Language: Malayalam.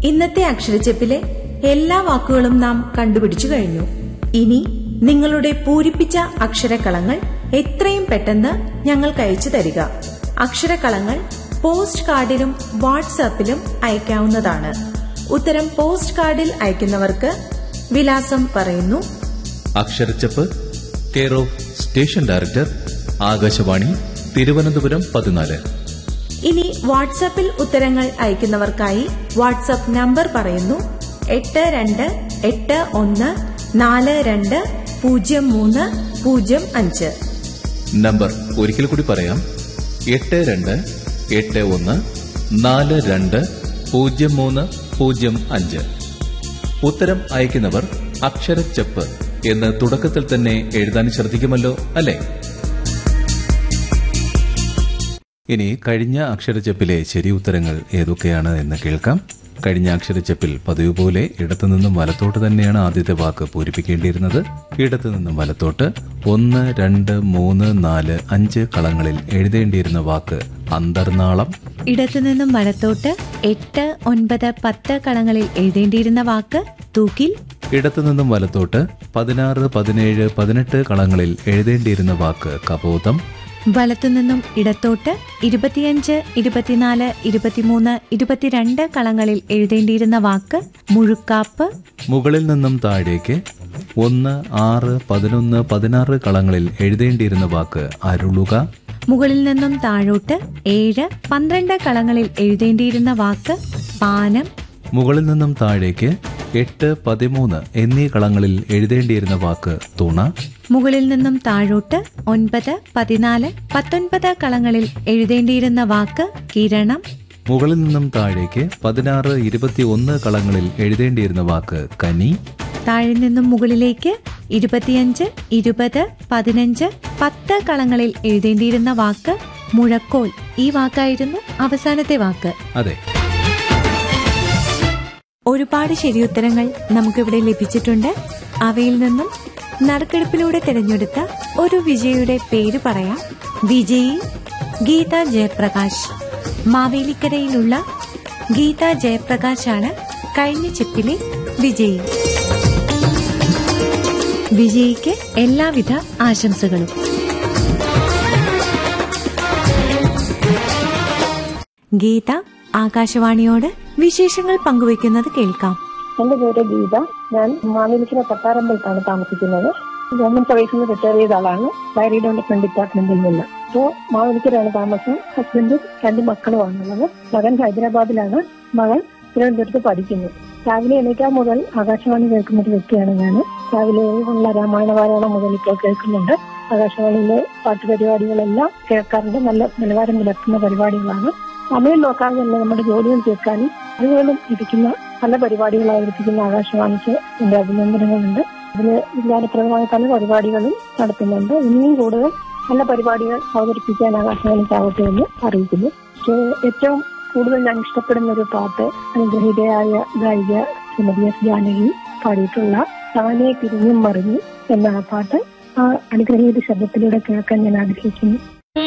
ഇന്നത്തെ അക്ഷരച്ചെപ്പിലെ എല്ലാ വാക്കുകളും നാം കണ്ടുപിടിച്ചു കഴിഞ്ഞു ഇനി നിങ്ങളുടെ പൂരിപ്പിച്ച അക്ഷരക്കളങ്ങൾ എത്രയും പെട്ടെന്ന് ഞങ്ങൾക്ക് അയച്ചു തരിക അക്ഷരക്കളങ്ങൾ പോസ്റ്റ് കാർഡിലും വാട്സാപ്പിലും അയക്കാവുന്നതാണ് ഉത്തരം പോസ്റ്റ് കാർഡിൽ അയക്കുന്നവർക്ക് വിലാസം പറയുന്നു അക്ഷരച്ചപ്പ് care of station director Akashvani Thiruvananthapuram പതിനാല് ഇനി വാട്സാപ്പിൽ ഉത്തരങ്ങൾ അയക്കുന്നവർക്കായി വാട്സാപ്പ് നമ്പർ പറയുന്നു എട്ട് രണ്ട് എട്ട് ഒന്ന് നാല് രണ്ട് പൂജ്യം മൂന്ന് പൂജ്യം അഞ്ച് നമ്പർ ഒരിക്കൽ കൂടി പറയാം എട്ട് രണ്ട് എട്ട് ഒന്ന് നാല് രണ്ട് പൂജ്യം മൂന്ന് പൂജ്യം അഞ്ച് ഉത്തരം അയക്കുന്നവർ അക്ഷരച്ചപ്പ് എന്ന് തുടക്കത്തിൽ തന്നെ എഴുതാൻ ശ്രദ്ധിക്കുമല്ലോ അല്ലേ ഇനി കഴിഞ്ഞ അക്ഷരച്ചപ്പിലെ ശരി ഉത്തരങ്ങൾ ഏതൊക്കെയാണ് എന്ന് കേൾക്കാം കഴിഞ്ഞ അക്ഷരച്ചപ്പിൽ പതിവ് പോലെ ഇടത്തുനിന്നും വലത്തോട്ട് തന്നെയാണ് ആദ്യത്തെ വാക്ക് പൂരിപ്പിക്കേണ്ടിയിരുന്നത് ഇടത്തുനിന്നും വലത്തോട്ട് ഒന്ന് രണ്ട് മൂന്ന് നാല് അഞ്ച് കളങ്ങളിൽ എഴുതേണ്ടിയിരുന്ന വാക്ക് അന്തർനാളം ഇടത്തുനിന്നും വലത്തോട്ട് എട്ട് ഒൻപത് പത്ത് കളങ്ങളിൽ എഴുതേണ്ടിയിരുന്ന വാക്ക് തൂക്കിൽ ഇടത്തുനിന്നും വലത്തോട്ട് പതിനാറ് പതിനേഴ് പതിനെട്ട് കളങ്ങളിൽ എഴുതേണ്ടിയിരുന്ന വാക്ക് കബോധം വലത്തുനിന്നും ഇടത്തോട്ട് ഇരുപത്തിയഞ്ച് ഇരുപത്തിനാല് ഇരുപത്തിമൂന്ന് ഇരുപത്തിരണ്ട് കളങ്ങളിൽ എഴുതേണ്ടിയിരുന്ന വാക്ക് മുഴുക്കാപ്പ് മുകളിൽ നിന്നും താഴേക്ക് ഒന്ന് ആറ് പതിനൊന്ന് പതിനാറ് കളങ്ങളിൽ എഴുതേണ്ടിയിരുന്ന വാക്ക് അരുളുക മുകളിൽ നിന്നും താഴോട്ട് ഏഴ് പന്ത്രണ്ട് കളങ്ങളിൽ എഴുതേണ്ടിയിരുന്ന വാക്ക് പാനം മുകളിൽ നിന്നും താഴേക്ക് എട്ട് പതിമൂന്ന് എന്നീ കളങ്ങളിൽ എഴുതേണ്ടിയിരുന്ന വാക്ക് തുണ മുകളിൽ നിന്നും താഴോട്ട് ഒൻപത് പതിനാല് പത്തൊൻപത് കളങ്ങളിൽ എഴുതേണ്ടിയിരുന്ന വാക്ക് കിരണം മുകളിൽ നിന്നും താഴേക്ക് പതിനാറ് ഇരുപത്തി ഒന്ന് കളങ്ങളിൽ എഴുതേണ്ടിയിരുന്ന വാക്ക് കനി താഴെ നിന്നും മുകളിലേക്ക് ഇരുപത്തിയഞ്ച് ഇരുപത് പതിനഞ്ച് പത്ത് കളങ്ങളിൽ എഴുതേണ്ടിയിരുന്ന വാക്ക് മുഴക്കോൽ ഈ വാക്കായിരുന്നു അവസാനത്തെ വാക്ക് അതെ ഒരുപാട് ശരിയുത്തരങ്ങൾ നമുക്കിവിടെ ലഭിച്ചിട്ടുണ്ട് അവയിൽ നിന്നും നറുക്കെടുപ്പിലൂടെ തിരഞ്ഞെടുത്ത ഒരു വിജയിയുടെ പേര് പറയാം വിജയി ഗീത ജയപ്രകാശ് മാവേലിക്കരയിലുള്ള ഗീത ജയപ്രകാശാണ് കഴിഞ്ഞ ചെപ്പിലെ വിജയി വിജയിക്ക് എല്ലാവിധ ആശംസകളും ഗീത ആകാശവാണിയോട് വിശേഷങ്ങൾ പങ്കുവയ്ക്കുന്നത് കേൾക്കാം എന്റെ പേര് ഗീത ഞാൻ മാവേലിക്കര പട്ടാരമ്പലത്താണ് താമസിക്കുന്നത് ഗവൺമെന്റ് സർവീസിൽ നിന്ന് റിട്ടയർ ചെയ്ത ആളാണ് ഡയറി ഡെവലപ്മെന്റ് ഡിപ്പാർട്ട്മെന്റിൽ നിന്ന് ഇപ്പോ മാവേലിക്കരയാണ് താമസം ഹസ്ബൻഡും രണ്ട് മക്കളുമാണുള്ളത് മകൻ ഹൈദരാബാദിലാണ് മകൾ തിരുവനന്തപുരത്ത് പഠിക്കുന്നു രാവിലെ എണീക്കാൻ മുതൽ ആകാശവാണി കേൾക്കുന്ന ഒരു വ്യക്തിയാണ് ഞാൻ രാവിലെ ഉള്ള രാമായണ പാരായണം മുതൽ ഇപ്പോൾ കേൾക്കുന്നുണ്ട് ആകാശവാണിയിലെ പാട്ട് പരിപാടികളെല്ലാം കേൾക്കാറുണ്ട് നല്ല നിലവാരം പുലർത്തുന്ന പരിപാടികളാണ് സമയം നോക്കാതെ തന്നെ നമ്മുടെ ജോലികൾ തീർക്കാനും അതുപോലും ഇരിക്കുന്ന പല പരിപാടികൾ അവതരിപ്പിക്കുന്ന ആകാശവാണിക്ക് എന്റെ അഭിനന്ദനങ്ങളുണ്ട് അതില് വിജ്ഞാനപ്രദമായ പല പരിപാടികളും നടത്തുന്നുണ്ട് ഇനിയും കൂടുതൽ നല്ല പരിപാടികൾ അവതരിപ്പിക്കാൻ ആകാശവാണിക്കാവട്ടെ എന്ന് അറിയിക്കുന്നു പക്ഷേ ഏറ്റവും കൂടുതൽ ഞാൻ ഇഷ്ടപ്പെടുന്ന ഒരു പാട്ട് അനുഗ്രഹീതയായ ഗായിക ശ്രീമതി എസ് ജാനകി പാടിയിട്ടുള്ള താനെ തിരിഞ്ഞും മറിഞ്ഞു എന്ന ആ പാട്ട് ആ അനുഗ്രഹീത ശബ്ദത്തിലൂടെ കേൾക്കാൻ ഞാൻ ആഗ്രഹിക്കുന്നു